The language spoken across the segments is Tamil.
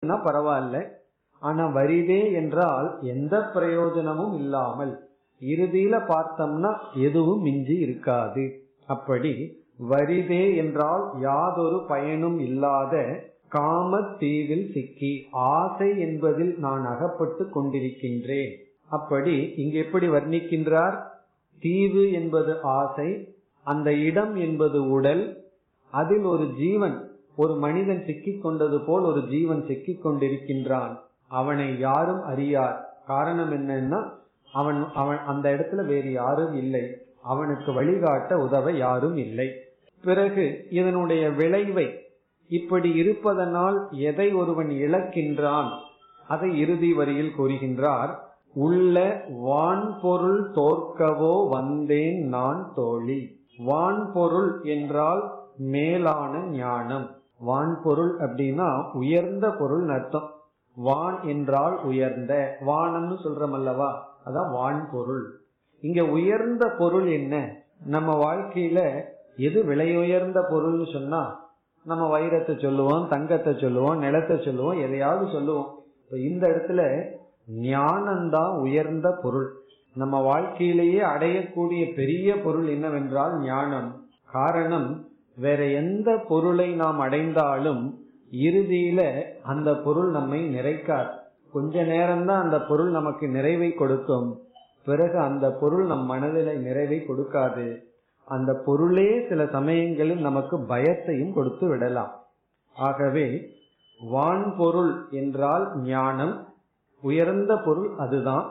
போயிடுச்சுன்னா பரவாயில்ல ஆனா வரிதே என்றால் எந்த பிரயோஜனமும் இல்லாமல் இறுதியில பார்த்தோம்னா எதுவும் மிஞ்சி இருக்காது அப்படி வரிதே என்றால் யாதொரு பயனும் இல்லாத காம தீவில் சிக்கி ஆசை என்பதில் நான் அகப்பட்டு கொண்டிருக்கின்றேன் அப்படி இங்கு எப்படி வர்ணிக்கின்றார் தீவு என்பது ஆசை அந்த இடம் என்பது உடல் அதில் ஒரு ஜீவன் ஒரு மனிதன் சிக்கிக் கொண்டது போல் ஒரு ஜீவன் சிக்கிக் கொண்டிருக்கின்றான் அவனை யாரும் அறியார் காரணம் என்னன்னா அவன் அவன் அந்த இடத்துல வேறு யாரும் இல்லை அவனுக்கு வழிகாட்ட உதவ யாரும் இல்லை பிறகு இதனுடைய விளைவை இப்படி இருப்பதனால் எதை ஒருவன் இழக்கின்றான் அதை இறுதி வரியில் கூறுகின்றார் உள்ள வான்பொருள் தோற்கவோ வந்தேன் நான் தோழி வான்பொருள் என்றால் மேலான ஞானம் வான்பொருள் அப்படின்னா உயர்ந்த பொருள் அர்த்தம் வான் என்றால் உயர்ந்த வானம்னு சொல்றோம் அல்லவா அதான் வான்பொருள் இங்க உயர்ந்த பொருள் என்ன நம்ம வாழ்க்கையில எது விலையுயர்ந்த பொருள்னு சொன்னா நம்ம வைரத்தை சொல்லுவோம் தங்கத்தை சொல்லுவோம் நிலத்தை சொல்லுவோம் எதையாவது சொல்லுவோம் இப்ப இந்த இடத்துல ஞானம்தான் உயர்ந்த பொருள் நம்ம வாழ்க்கையிலேயே அடையக்கூடிய பெரிய பொருள் என்னவென்றால் ஞானம் காரணம் வேற எந்த பொருளை நாம் அடைந்தாலும் இறுதியில அந்த பொருள் நம்மை நிறைக்காது கொஞ்ச நேரம்தான் அந்த பொருள் நமக்கு நிறைவை கொடுக்கும் பிறகு அந்த பொருள் நம் மனதில நிறைவை கொடுக்காது அந்த பொருளே சில சமயங்களில் நமக்கு பயத்தையும் கொடுத்து விடலாம் ஆகவே வான்பொருள் என்றால் ஞானம் உயர்ந்த பொருள் அதுதான்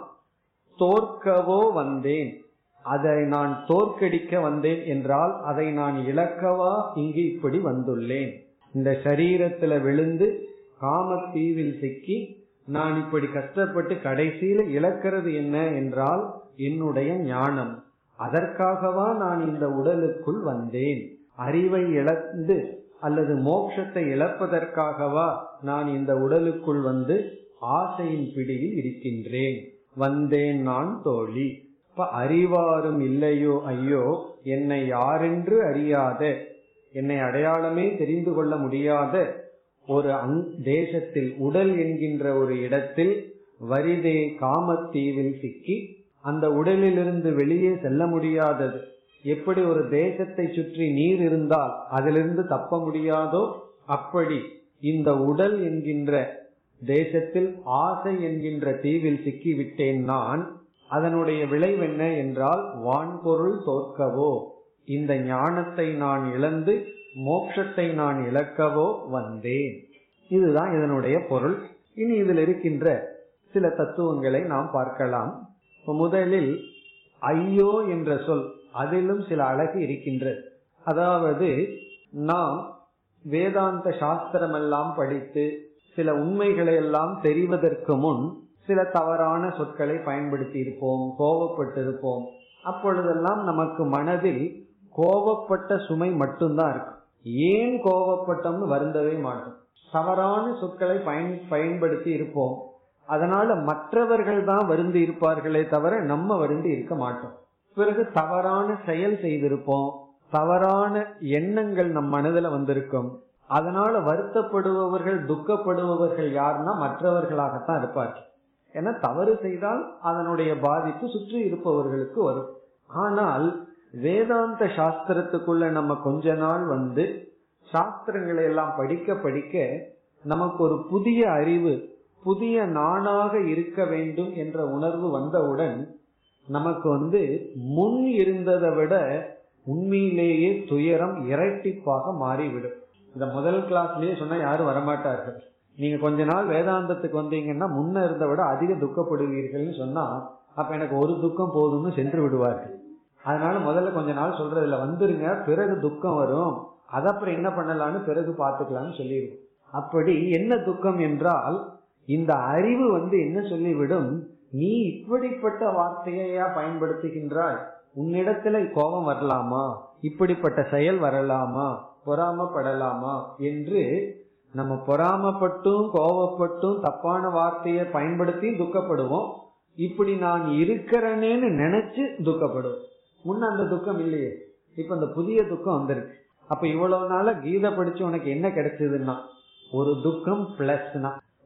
தோற்கவோ வந்தேன் அதை நான் தோற்கடிக்க வந்தேன் என்றால் அதை நான் இழக்கவா இங்கு இப்படி வந்துள்ளேன் இந்த சரீரத்துல விழுந்து காமத்தீவில் சிக்கி நான் இப்படி கஷ்டப்பட்டு கடைசியில இழக்கிறது என்ன என்றால் என்னுடைய ஞானம் அதற்காகவா நான் இந்த உடலுக்குள் வந்தேன் அறிவை இழந்து அல்லது மோட்சத்தை இழப்பதற்காகவா நான் இந்த உடலுக்குள் வந்து ஆசையின் பிடியில் இருக்கின்றேன் வந்தேன் நான் தோழி இப்ப அறிவாரும் இல்லையோ ஐயோ என்னை யாரென்று அறியாத என்னை அடையாளமே தெரிந்து கொள்ள முடியாத ஒரு தேசத்தில் உடல் என்கின்ற ஒரு இடத்தில் வரிதே காமத்தீவில் சிக்கி அந்த உடலிலிருந்து வெளியே செல்ல முடியாதது எப்படி ஒரு தேசத்தை சுற்றி நீர் இருந்தால் அதிலிருந்து தப்ப முடியாதோ அப்படி இந்த உடல் என்கின்ற தேசத்தில் ஆசை என்கின்ற தீவில் சிக்கிவிட்டேன் நான் அதனுடைய விளைவென்ன என்றால் வான்பொருள் தோற்கவோ இந்த ஞானத்தை நான் இழந்து மோட்சத்தை நான் இழக்கவோ வந்தேன் இதுதான் இதனுடைய பொருள் இனி இதில் இருக்கின்ற சில தத்துவங்களை நாம் பார்க்கலாம் முதலில் ஐயோ என்ற சொல் அதிலும் சில அழகு இருக்கின்றது அதாவது நாம் வேதாந்த சாஸ்திரம் எல்லாம் படித்து சில உண்மைகளை எல்லாம் தெரிவதற்கு முன் சில தவறான சொற்களை பயன்படுத்தி இருப்போம் கோபப்பட்டிருப்போம் அப்பொழுதெல்லாம் நமக்கு மனதில் கோபப்பட்ட சுமை மட்டும்தான் இருக்கும் ஏன் கோபப்பட்டோம்னு வருந்தவே மாட்டோம் தவறான சொற்களை பயன் பயன்படுத்தி இருப்போம் அதனால மற்றவர்கள் தான் வருந்தி இருப்பார்களே தவிர நம்ம வருந்தி இருக்க மாட்டோம் பிறகு தவறான செயல் செய்திருப்போம் தவறான எண்ணங்கள் நம் மனதில் வந்திருக்கும் அதனால வருத்தப்படுபவர்கள் துக்கப்படுபவர்கள் யாருன்னா மற்றவர்களாகத்தான் இருப்பார்கள் ஏன்னா தவறு செய்தால் அதனுடைய பாதிப்பு சுற்றி இருப்பவர்களுக்கு வரும் ஆனால் வேதாந்த சாஸ்திரத்துக்குள்ள நம்ம கொஞ்ச நாள் வந்து சாஸ்திரங்களை எல்லாம் படிக்க படிக்க நமக்கு ஒரு புதிய அறிவு புதிய நானாக இருக்க வேண்டும் என்ற உணர்வு வந்தவுடன் நமக்கு வந்து முன் இருந்ததை விட உண்மையிலேயே துயரம் இரட்டிப்பாக மாறிவிடும் இந்த முதல் கிளாஸ்லயே சொன்னா யாரும் வரமாட்டார்கள் நீங்க கொஞ்ச நாள் வேதாந்தத்துக்கு வந்தீங்கன்னா முன்ன இருந்த விட அதிக துக்கப்படுவீர்கள்னு சொன்னா அப்ப எனக்கு ஒரு துக்கம் போதும்னு சென்று விடுவார்கள் அதனால முதல்ல கொஞ்ச நாள் சொல்றதுல வந்துருங்க பிறகு துக்கம் வரும் அது அப்புறம் என்ன பண்ணலாம்னு பிறகு பார்த்துக்கலாம்னு சொல்லிடுவோம் அப்படி என்ன துக்கம் என்றால் இந்த அறிவு வந்து என்ன சொல்லிவிடும் நீ இப்படிப்பட்ட வார்த்தையா பயன்படுத்துகின்றாய் உன்னிடத்துல கோபம் வரலாமா இப்படிப்பட்ட செயல் வரலாமா பொறாமப்படலாமா என்று நம்ம பொறாமப்பட்டும் கோபப்பட்டும் தப்பான வார்த்தையை பயன்படுத்தி துக்கப்படுவோம் இப்படி நான் இருக்கிறேனேன்னு நினைச்சு துக்கப்படுவோம் முன்ன அந்த துக்கம் இல்லையே இப்ப அந்த புதிய துக்கம் வந்திருக்கு அப்ப இவ்வளவு நாள கீதை படிச்சு உனக்கு என்ன கிடைச்சதுன்னா ஒரு துக்கம் பிளஸ்னா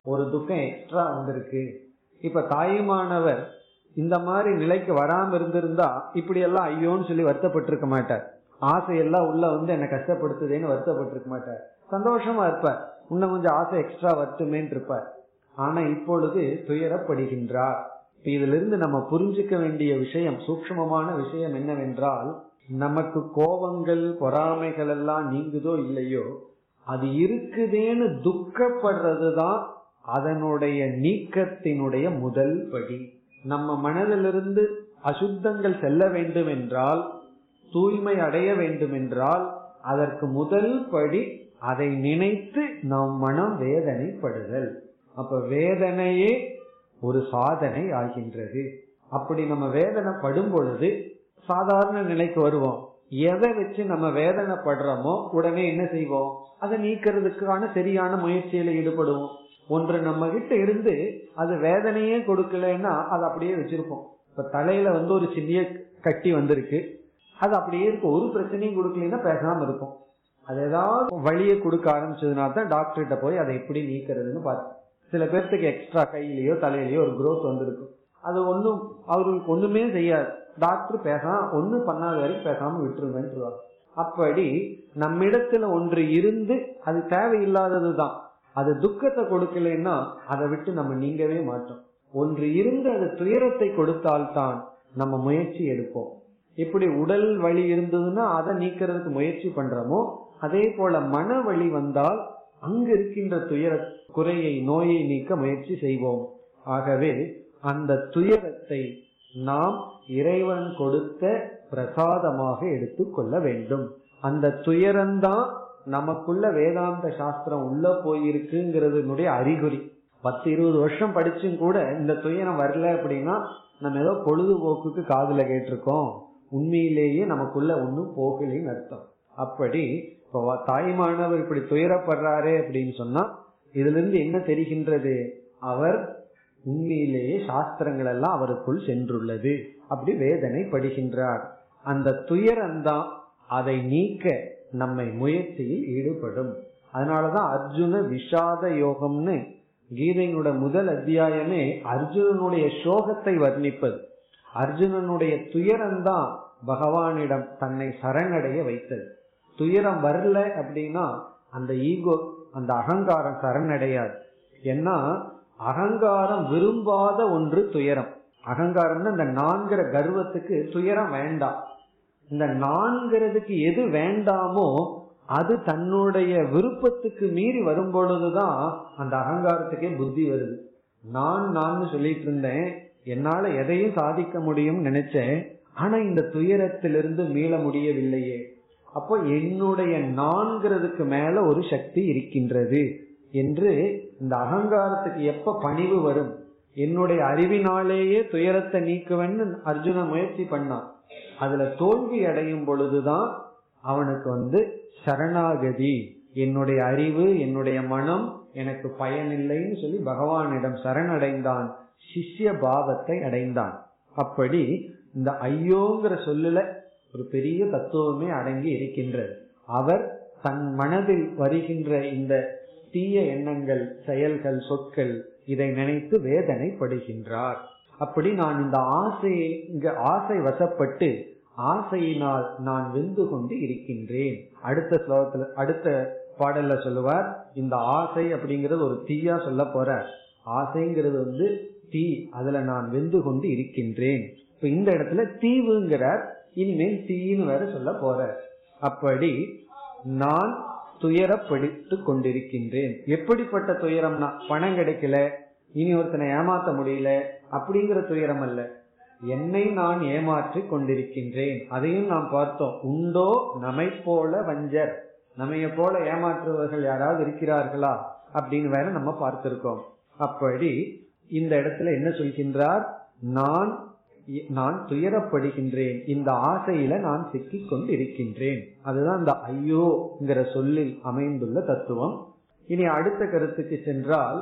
ஒரு துக்கம் எக்ஸ்ட்ரா வந்திருக்கு இப்ப தாயுமானவர் இந்த மாதிரி நிலைக்கு வராம இருந்திருந்தா இப்படி எல்லாம் ஐயோன்னு சொல்லி வருத்தப்பட்டிருக்க மாட்டார் ஆசையெல்லாம் உள்ள வந்து என்ன கஷ்டப்படுத்துதேன்னு வருத்தப்பட்டிருக்க மாட்டார் சந்தோஷமா இருப்பார் இன்னும் கொஞ்சம் ஆசை எக்ஸ்ட்ரா வருத்துமேன்னு இருப்பார் ஆனா இப்பொழுது துயரப்படுகின்றார் இப்ப இதுல இருந்து நம்ம புரிஞ்சுக்க வேண்டிய விஷயம் சூக்ஷ்மமான விஷயம் என்னவென்றால் நமக்கு கோபங்கள் பொறாமைகள் எல்லாம் நீங்குதோ இல்லையோ அது இருக்குதேன்னு துக்கப்படுறதுதான் அதனுடைய நீக்கத்தினுடைய முதல் படி நம்ம மனதிலிருந்து அசுத்தங்கள் செல்ல வேண்டும் என்றால் தூய்மை அடைய வேண்டும் என்றால் அதற்கு முதல் படி அதை நினைத்து நம் மனம் வேதனைப்படுதல் அப்ப வேதனையே ஒரு சாதனை ஆகின்றது அப்படி நம்ம வேதனைப்படும் பொழுது சாதாரண நிலைக்கு வருவோம் எதை வச்சு நம்ம வேதனைப்படுறோமோ உடனே என்ன செய்வோம் அதை நீக்கிறதுக்கான சரியான முயற்சியில ஈடுபடுவோம் ஒன்று நம்ம கிட்ட இருந்து அது வேதனையே கொடுக்கலன்னா அதை அப்படியே வச்சிருப்போம் இப்ப தலையில வந்து ஒரு சிறிய கட்டி வந்திருக்கு அது அப்படியே இருக்கு ஒரு பிரச்சனையும் கொடுக்கலன்னா பேசாம இருக்கும் அது ஏதாவது வழியை கொடுக்க ஆரம்பிச்சதுனா தான் டாக்டர்கிட்ட போய் அதை எப்படி நீக்கிறதுன்னு பார்த்து சில பேர்த்துக்கு எக்ஸ்ட்ரா கையிலயோ தலையிலயோ ஒரு growth வந்திருக்கும் அது ஒன்றும் அவர்களுக்கு ஒண்ணுமே செய்யாது டாக்டர் பேசாம ஒன்னும் பண்ணாத வரைக்கும் பேசாம விட்டுருங்கன்றாங்க அப்படி நம்மிடத்துல ஒன்று இருந்து அது தேவையில்லாததுதான் அது துக்கத்தை கொடுக்கலன்னா அதை விட்டு நம்ம நீங்கவே மாட்டோம் ஒன்று இருந்து அது துயரத்தை கொடுத்தால்தான் நம்ம முயற்சி எடுப்போம் எப்படி உடல் வலி இருந்ததுன்னா அதை நீக்கிறதுக்கு முயற்சி பண்றோமோ அதே போல மன வலி வந்தால் அங்கு இருக்கின்ற துயர குறையை நோயை நீக்க முயற்சி செய்வோம் ஆகவே அந்த துயரத்தை நாம் இறைவன் கொடுத்த பிரசாதமாக எடுத்துக்கொள்ள வேண்டும் அந்த துயரம்தான் நமக்குள்ள வேதாந்த சாஸ்திரம் உள்ள போயிருக்குங்கிறதுனுடைய அறிகுறி பத்து இருபது வருஷம் படிச்சும் கூட இந்த துயரம் வரல அப்படின்னா நம்ம ஏதோ பொழுதுபோக்குக்கு காதுல கேட்டிருக்கோம் உண்மையிலேயே நமக்குள்ள ஒன்னும் போகலின்னு அர்த்தம் அப்படி இப்போ தாய்மானவர் இப்படி துயரப்படுறாரே அப்படின்னு சொன்னா இதுல இருந்து என்ன தெரிகின்றது அவர் உண்மையிலேயே சாஸ்திரங்கள் எல்லாம் அவருக்குள் சென்றுள்ளது அப்படி வேதனை படுகின்றார் அந்த துயரம்தான் அதை நீக்க நம்மை முயற்சியில் ஈடுபடும் அதனாலதான் அர்ஜுன விஷாத யோகம்னு கீதையினோட முதல் அத்தியாயமே அர்ஜுனனுடைய சோகத்தை வர்ணிப்பது அர்ஜுனனுடைய துயரம்தான் பகவானிடம் தன்னை சரணடைய வைத்தது துயரம் வரல அப்படின்னா அந்த ஈகோ அந்த அகங்காரம் சரணடையாது ஏன்னா அகங்காரம் விரும்பாத ஒன்று துயரம் அகங்காரம்னா இந்த நான்கிற கர்வத்துக்கு துயரம் வேண்டாம் இந்த நான்கிறதுக்கு எது வேண்டாமோ அது தன்னுடைய விருப்பத்துக்கு மீறி வரும் பொழுதுதான் அந்த அகங்காரத்துக்கே புத்தி வருது நான் நான் சொல்லிட்டு இருந்தேன் என்னால எதையும் சாதிக்க முடியும் நினைச்சேன் ஆனா இந்த துயரத்திலிருந்து மீள முடியவில்லையே அப்போ என்னுடைய நான்கிறதுக்கு மேல ஒரு சக்தி இருக்கின்றது என்று இந்த அகங்காரத்துக்கு எப்ப பணிவு வரும் என்னுடைய அறிவினாலேயே துயரத்தை நீக்குவேன்னு அர்ஜுன முயற்சி பண்ணான் அதுல தோல்வி அடையும் பொழுதுதான் அவனுக்கு வந்து சரணாகதி என்னுடைய அறிவு என்னுடைய மனம் எனக்கு பயனில்லைன்னு சொல்லி பகவானிடம் சரணடைந்தான் சிஷ்ய பாவத்தை அடைந்தான் அப்படி இந்த ஐயோங்கிற சொல்லுல ஒரு பெரிய தத்துவமே அடங்கி இருக்கின்றது அவர் தன் மனதில் வருகின்ற இந்த தீய எண்ணங்கள் செயல்கள் சொற்கள் இதை நினைத்து வேதனைப்படுகின்றார் அப்படி நான் இந்த ஆசையை இங்க ஆசை வசப்பட்டு ஆசையினால் நான் வெந்து கொண்டு இருக்கின்றேன் அடுத்த ஸ்லோகத்துல அடுத்த பாடல்ல சொல்லுவார் இந்த ஆசை அப்படிங்கறது ஒரு தீயா சொல்ல போற ஆசைங்கிறது வந்து தீ அதுல நான் வெந்து கொண்டு இருக்கின்றேன் இப்ப இந்த இடத்துல தீவுங்கிறார் இனிமேல் தீன்னு வேற சொல்ல போற அப்படி நான் துயரப்படுத்து கொண்டிருக்கின்றேன் எப்படிப்பட்ட துயரம்னா பணம் கிடைக்கல இனி ஒருத்தனை ஏமாத்த முடியல அப்படிங்கிற துயரம் அல்ல என்னை நான் ஏமாற்றி கொண்டிருக்கின்றேன் அதையும் நாம் பார்த்தோம் உண்டோ நம்மை போல வஞ்சர் நம்மைய போல ஏமாற்றுவர்கள் யாராவது இருக்கிறார்களா அப்படின்னு வேற நம்ம பார்த்திருக்கோம் அப்படி இந்த இடத்துல என்ன சொல்கின்றார் நான் நான் துயரப்படுகின்றேன் இந்த ஆசையில நான் சிக்கிக் கொண்டு இருக்கின்றேன் அதுதான் இந்த ஐயோங்கிற சொல்லில் அமைந்துள்ள தத்துவம் இனி அடுத்த கருத்துக்கு சென்றால்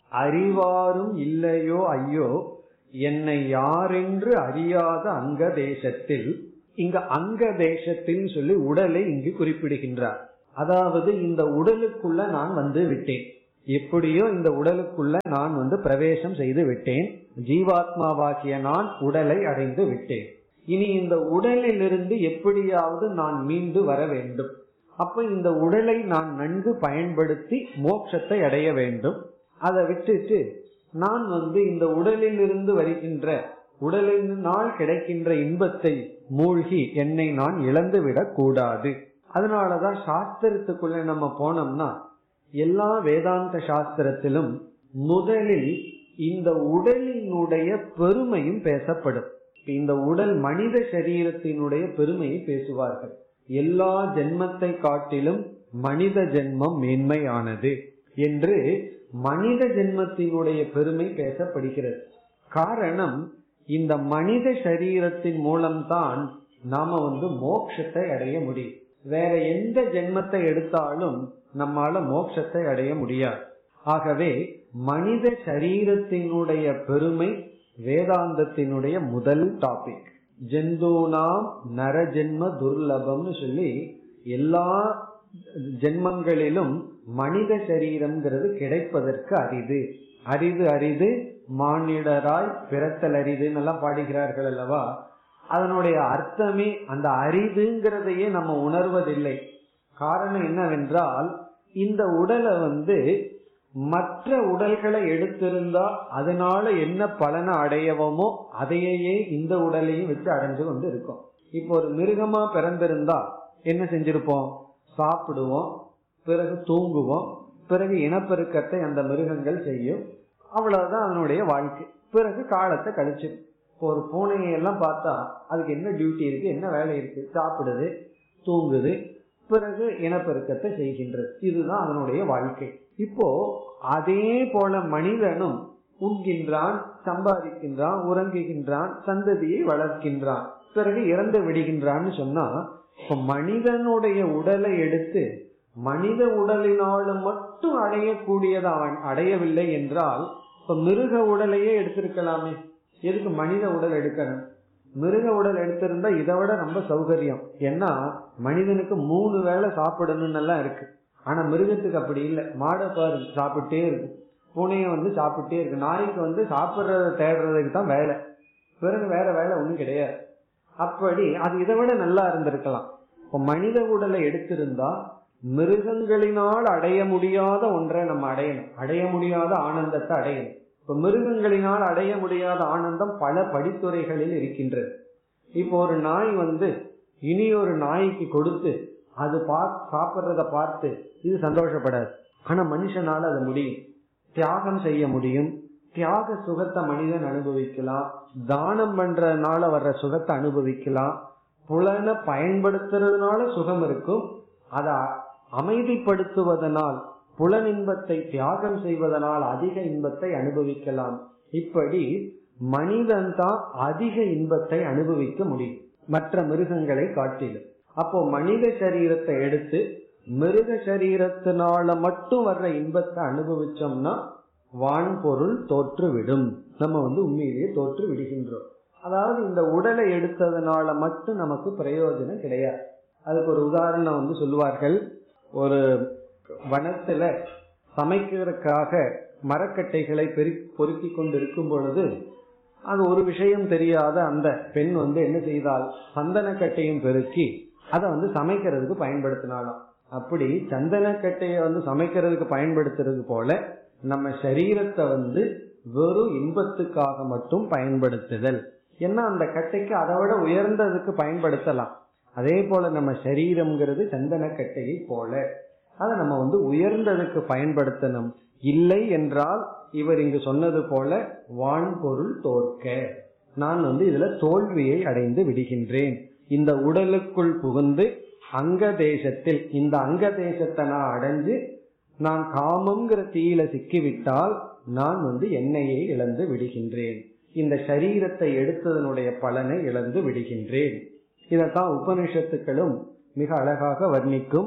அறிவாரும் இல்லையோ ஐயோ என்னை யாரென்று அறியாத அங்க தேசத்தில் இங்க அங்க தேசத்தில் சொல்லி உடலை இங்கு குறிப்பிடுகின்றார் அதாவது இந்த உடலுக்குள்ள நான் வந்து விட்டேன் எப்படியோ இந்த உடலுக்குள்ள நான் வந்து பிரவேசம் செய்து விட்டேன் ஜீவாத்மாவாகிய நான் உடலை அடைந்து விட்டேன் இனி இந்த உடலிலிருந்து எப்படியாவது நான் மீண்டு வர வேண்டும் அப்ப இந்த உடலை நான் நன்கு பயன்படுத்தி மோட்சத்தை அடைய வேண்டும் அதை விட்டுட்டு நான் வந்து இந்த உடலில் இருந்து வருகின்ற உடலினால் கிடைக்கின்ற இன்பத்தை மூழ்கி என்னை நான் இழந்து விடக் கூடாது அதனாலதான் சாஸ்திரத்துக்குள்ள நம்ம போனோம்னா எல்லா வேதாந்த சாஸ்திரத்திலும் முதலில் இந்த உடலினுடைய பெருமையும் பேசப்படும் இந்த உடல் மனித சரீரத்தினுடைய பெருமையை பேசுவார்கள் எல்லா ஜென்மத்தை காட்டிலும் மனித ஜென்மம் மேன்மையானது என்று மனித ஜென்மத்தினுடைய பெருமை பேசப்படுகிறது காரணம் இந்த மனித சரீரத்தின் மூலம்தான் நாம வந்து மோட்சத்தை அடைய முடியும் வேற எந்த ஜென்மத்தை எடுத்தாலும் நம்மால மோட்சத்தை அடைய முடியாது ஆகவே மனித சரீரத்தினுடைய பெருமை வேதாந்தத்தினுடைய முதல் டாபிக் ஜெந்தூனாம் நரஜென்ம துர்லபம்னு சொல்லி எல்லா ஜென்மங்களிலும் மனித சரீரம்ங்கிறது கிடைப்பதற்கு அரிது அரிது அரிது மானிடராய் பிறத்தல் அரிதுன்னு எல்லாம் பாடுகிறார்கள் அல்லவா அதனுடைய அர்த்தமே அந்த அரிதுங்கிறதையே நம்ம உணர்வதில்லை காரணம் என்னவென்றால் இந்த உடலை வந்து மற்ற உடல்களை எடுத்திருந்தா அதனால என்ன பலனை அடையவோமோ அதையே இந்த உடலையும் வச்சு அடைஞ்சு கொண்டு இருக்கும் இப்போ ஒரு மிருகமா பிறந்திருந்தா என்ன செஞ்சிருப்போம் சாப்பிடுவோம் பிறகு தூங்குவோம் பிறகு இனப்பெருக்கத்தை அந்த மிருகங்கள் செய்யும் அவ்வளவுதான் அதனுடைய வாழ்க்கை பிறகு காலத்தை கழிச்சு ஒரு பூனையை எல்லாம் பார்த்தா அதுக்கு என்ன டியூட்டி இருக்கு என்ன வேலை இருக்கு சாப்பிடுது தூங்குது பிறகு இனப்பெருக்கத்தை செய்கின்றது இதுதான் அதனுடைய வாழ்க்கை இப்போ அதே போல மனிதனும் உண்கின்றான் சம்பாதிக்கின்றான் உறங்குகின்றான் சந்ததியை வளர்க்கின்றான் பிறகு இறந்து விடுகின்றான்னு சொன்னா இப்ப மனிதனுடைய உடலை எடுத்து மனித உடலினாலும் மட்டும் அடையக்கூடியது அவன் அடையவில்லை என்றால் இப்ப மிருக உடலையே எடுத்திருக்கலாமே எதுக்கு மனித உடல் எடுக்கணும் மிருக உடல் எடுத்திருந்தா இதை விட ரொம்ப சௌகரியம் ஏன்னா மனிதனுக்கு மூணு வேளை சாப்பிடணும்னு எல்லாம் இருக்கு ஆனா மிருகத்துக்கு அப்படி இல்லை மாடை பாரு சாப்பிட்டே இருக்கு பூனைய வந்து சாப்பிட்டே இருக்கு நாய்க்கு வந்து சாப்பிட்றத தேடுறதுக்கு தான் வேலை பிறகு வேற வேலை ஒண்ணும் கிடையாது அப்படி அது இதை விட நல்லா இருந்திருக்கலாம் இப்ப மனித உடலை எடுத்திருந்தா மிருகங்களினால் அடைய முடியாத ஒன்றை நம்ம அடையணும் அடைய முடியாத ஆனந்தத்தை அடையணும் இப்ப மிருகங்களினால் அடைய முடியாத ஆனந்தம் பல படித்துறைகளில் இருக்கின்றது இப்போ ஒரு நாய் வந்து இனி ஒரு நாய்க்கு கொடுத்து அது பா சாப்பிட்றத பார்த்து இது சந்தோஷப்படாது ஆனா மனுஷனால அது முடியும் தியாகம் செய்ய முடியும் தியாக சுகத்தை மனிதன் அனுபவிக்கலாம் தானம் பண்றதுனால வர்ற சுகத்தை அனுபவிக்கலாம் புலனை பயன்படுத்துறதுனால சுகம் இருக்கும் அதை அமைதிப்படுத்துவதனால் புலன் இன்பத்தை தியாகம் செய்வதனால் அதிக இன்பத்தை அனுபவிக்கலாம் இப்படி மனிதன் தான் அதிக இன்பத்தை அனுபவிக்க முடியும் மற்ற மிருகங்களை காட்டிலும் அப்போ மனித சரீரத்தை எடுத்து மிருக சரீரத்தினால மட்டும் வர்ற இன்பத்தை அனுபவிச்சோம்னா வான்பொருள் தோற்றுவிடும் நம்ம வந்து உண்மையிலேயே தோற்று விடுகின்றோம் அதாவது இந்த உடலை எடுத்ததுனால மட்டும் நமக்கு பிரயோஜனம் கிடையாது அதுக்கு ஒரு உதாரணம் வந்து சொல்லுவார்கள் ஒரு வனத்துல சமைக்கிறதுக்காக மரக்கட்டைகளை பெரு பொருக்கி கொண்டு இருக்கும் பொழுது அது ஒரு விஷயம் தெரியாத அந்த பெண் வந்து என்ன செய்தால் சந்தனக்கட்டையும் பெருக்கி அதை வந்து சமைக்கிறதுக்கு பயன்படுத்தினாலும் அப்படி சந்தனக்கட்டையை வந்து சமைக்கிறதுக்கு பயன்படுத்துறது போல நம்ம சரீரத்தை வந்து வெறும் இன்பத்துக்காக மட்டும் பயன்படுத்துதல் ஏன்னா அந்த கட்டைக்கு அதை விட உயர்ந்ததுக்கு பயன்படுத்தலாம் அதே போல நம்ம சரீரம்ங்கிறது சந்தனக்கட்டையை போல அதை நம்ம வந்து உயர்ந்ததுக்கு பயன்படுத்தணும் இல்லை என்றால் இவர் இங்கு சொன்னது போல வான்பொருள் தோற்க நான் வந்து இதுல தோல்வியை அடைந்து விடுகின்றேன் இந்த உடலுக்குள் புகுந்து அங்க தேசத்தில் இந்த அங்க தேசத்தை நான் அடைஞ்சு நான் காமங்கிற தீயில சிக்கிவிட்டால் நான் வந்து என்னையே இழந்து விடுகின்றேன் இந்த சரீரத்தை எடுத்ததனுடைய பலனை இழந்து விடுகின்றேன் இதத்தான் உபனிஷத்துக்களும் மிக அழகாக வர்ணிக்கும்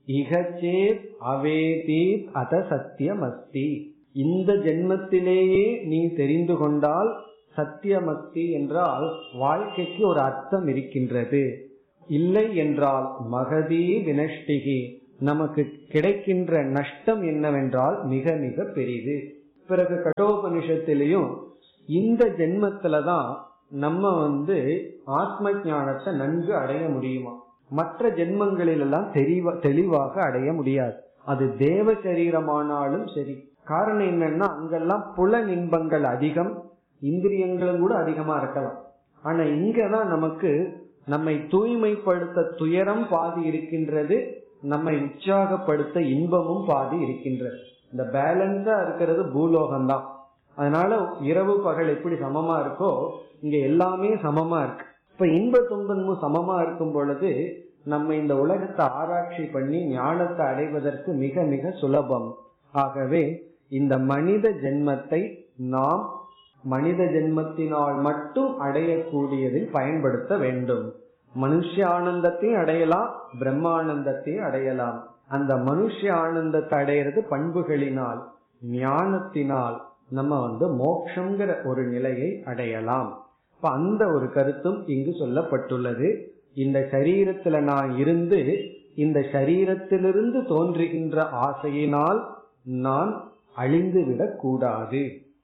இகச்சேத் அவேதீத் அத சத்தியம் அஸ்தி இந்த ஜென்மத்திலேயே நீ தெரிந்து கொண்டால் சத்தியமஸ்தி என்றால் வாழ்க்கைக்கு ஒரு அர்த்தம் இருக்கின்றது இல்லை என்றால் மகதி வினஷ்டிகி நமக்கு கிடைக்கின்ற நஷ்டம் என்னவென்றால் மிக மிக பெரிது பிறகு கடோபனிஷத்திலையும் இந்த ஜென்மத்துலதான் நம்ம வந்து ஆத்ம ஞானத்தை நன்கு அடைய முடியுமா மற்ற ஜென்மங்களிலெல்லாம் தெளிவா தெளிவாக அடைய முடியாது அது தேவ சரீரமானாலும் சரி காரணம் என்னன்னா அங்கெல்லாம் புல இன்பங்கள் அதிகம் இந்திரியங்களும் கூட அதிகமா இருக்கலாம் ஆனா இங்கதான் நமக்கு நம்மை தூய்மைப்படுத்த துயரம் பாதி இருக்கின்றது நம்மை உற்சாகப்படுத்த இன்பமும் பாதி இருக்கின்றது இந்த பேலன்ஸா இருக்கிறது பூலோகம் தான் அதனால இரவு பகல் எப்படி சமமா இருக்கோ இங்க எல்லாமே சமமா இருக்கு இப்ப இன்ப துன்பமும் சமமா இருக்கும் பொழுது நம்ம இந்த உலகத்தை ஆராய்ச்சி பண்ணி ஞானத்தை அடைவதற்கு மிக மிக சுலபம் ஆகவே இந்த மனித ஜென்மத்தை நாம் மனித ஜென்மத்தினால் மட்டும் அடையக்கூடியதில் பயன்படுத்த வேண்டும் மனுஷ ஆனந்தத்தையும் அடையலாம் பிரம்மானந்தத்தையும் அடையலாம் அந்த மனுஷ ஆனந்தத்தை அடையிறது பண்புகளினால் ஞானத்தினால் நம்ம வந்து மோக்ஷங்கிற ஒரு நிலையை அடையலாம் இப்ப அந்த ஒரு கருத்தும் இங்கு சொல்லப்பட்டுள்ளது இந்த சரீரத்துல நான் இருந்து இந்த சரீரத்திலிருந்து தோன்றுகின்ற ஆசையினால் நான் அழிந்து விடக் கூடாது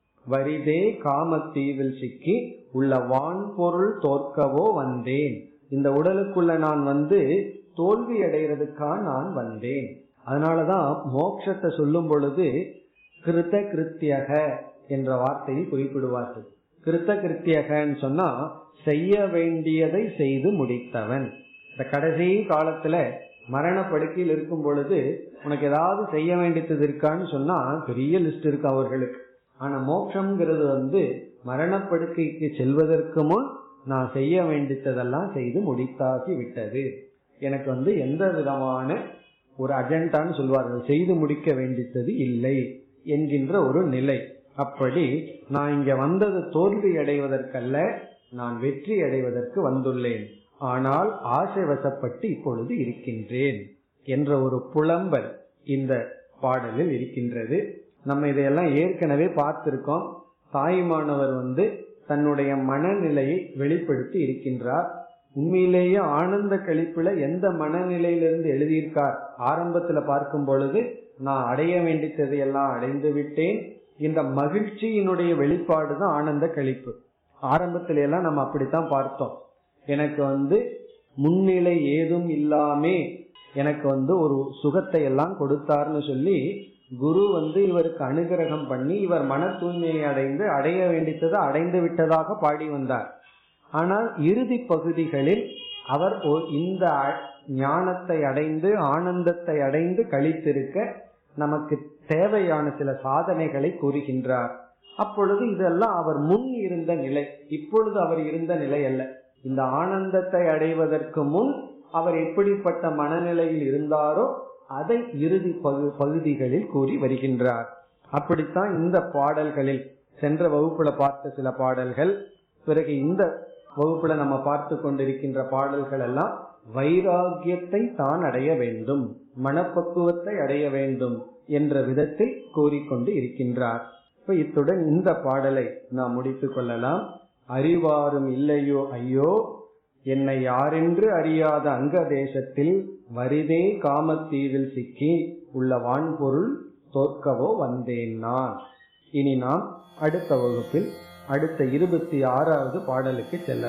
வரிதே காமத்தீவில் சிக்கி உள்ள வான்பொருள் தோற்கவோ வந்தேன் இந்த உடலுக்குள்ள நான் வந்து தோல்வி அடைகிறதுக்காக நான் வந்தேன் அதனாலதான் மோட்சத்தை சொல்லும் பொழுது கிருத்த கிருத்தியக என்ற வார்த்தையை குறிப்பிடுவார்கள் கிருத்த கிருத்தியகன்னு சொன்னா செய்ய வேண்டியதை செய்து முடித்தவன் இந்த கடைசி காலத்துல மரண படுக்கையில் இருக்கும் பொழுது உனக்கு ஏதாவது செய்ய வேண்டியது இருக்கான்னு சொன்னா பெரிய லிஸ்ட் இருக்கு அவர்களுக்கு ஆனா மோட்சம்ங்கிறது வந்து மரணப்படுக்கைக்கு செல்வதற்கு முன் நான் செய்ய வேண்டியதெல்லாம் செய்து முடித்தாகி விட்டது எனக்கு வந்து எந்த விதமான ஒரு அஜெண்டான்னு சொல்வார்கள் செய்து முடிக்க வேண்டியது இல்லை என்கின்ற ஒரு நிலை அப்படி நான் இங்க வந்தது தோல்வி அடைவதற்கல்ல நான் வெற்றி அடைவதற்கு வந்துள்ளேன் ஆனால் ஆசை வசப்பட்டு இப்பொழுது இருக்கின்றேன் என்ற ஒரு புலம்பல் இந்த பாடலில் இருக்கின்றது நம்ம இதையெல்லாம் ஏற்கனவே பார்த்திருக்கோம் தாய்மானவர் வந்து தன்னுடைய மனநிலையை வெளிப்படுத்தி இருக்கின்றார் உண்மையிலேயே ஆனந்த கழிப்புல எந்த மனநிலையிலிருந்து எழுதியிருக்கார் ஆரம்பத்துல பார்க்கும் பொழுது நான் அடைய வேண்டியதை எல்லாம் அடைந்து விட்டேன் இந்த மகிழ்ச்சியினுடைய வெளிப்பாடு தான் ஆனந்த கழிப்பு ஆரம்பத்தில எல்லாம் நம்ம அப்படித்தான் பார்த்தோம் எனக்கு வந்து முன்னிலை ஏதும் இல்லாமே எனக்கு வந்து ஒரு சுகத்தை எல்லாம் கொடுத்தார்னு சொல்லி குரு வந்து இவருக்கு அனுகிரகம் பண்ணி இவர் மன தூய்மையை அடைந்து அடைய வேண்டியதை அடைந்து விட்டதாக பாடி வந்தார் ஆனால் இறுதி பகுதிகளில் அவர் இந்த ஞானத்தை அடைந்து ஆனந்தத்தை அடைந்து கழித்திருக்க நமக்கு தேவையான சில சாதனைகளை கூறுகின்றார் அப்பொழுது இதெல்லாம் அவர் முன் இருந்த நிலை இப்பொழுது அவர் இருந்த நிலை அல்ல இந்த ஆனந்தத்தை அடைவதற்கு முன் அவர் எப்படிப்பட்ட மனநிலையில் இருந்தாரோ அதை இறுதி பகு பகுதிகளில் கூறி வருகின்றார் அப்படித்தான் இந்த பாடல்களில் சென்ற வகுப்புல பார்த்த சில பாடல்கள் பிறகு இந்த வகுப்புல நம்ம பார்த்து கொண்டிருக்கின்ற பாடல்கள் எல்லாம் வைராகியத்தை தான் அடைய வேண்டும் மனப்பக்குவத்தை அடைய வேண்டும் என்ற விதத்தில் கூறிக்கொண்டு இருக்கின்றார் இப்ப இத்துடன் இந்த பாடலை நாம் முடித்துக் கொள்ளலாம் அறிவாரும் இல்லையோ ஐயோ என்னை யாரென்று அறியாத அங்க தேசத்தில் வரிதே காமத்தீவில் சிக்கி உள்ள வான்பொருள் தோற்கவோ வந்தேன் நான் இனி நாம் அடுத்த வகுப்பில் அடுத்த இருபத்தி ஆறாவது பாடலுக்கு செல்ல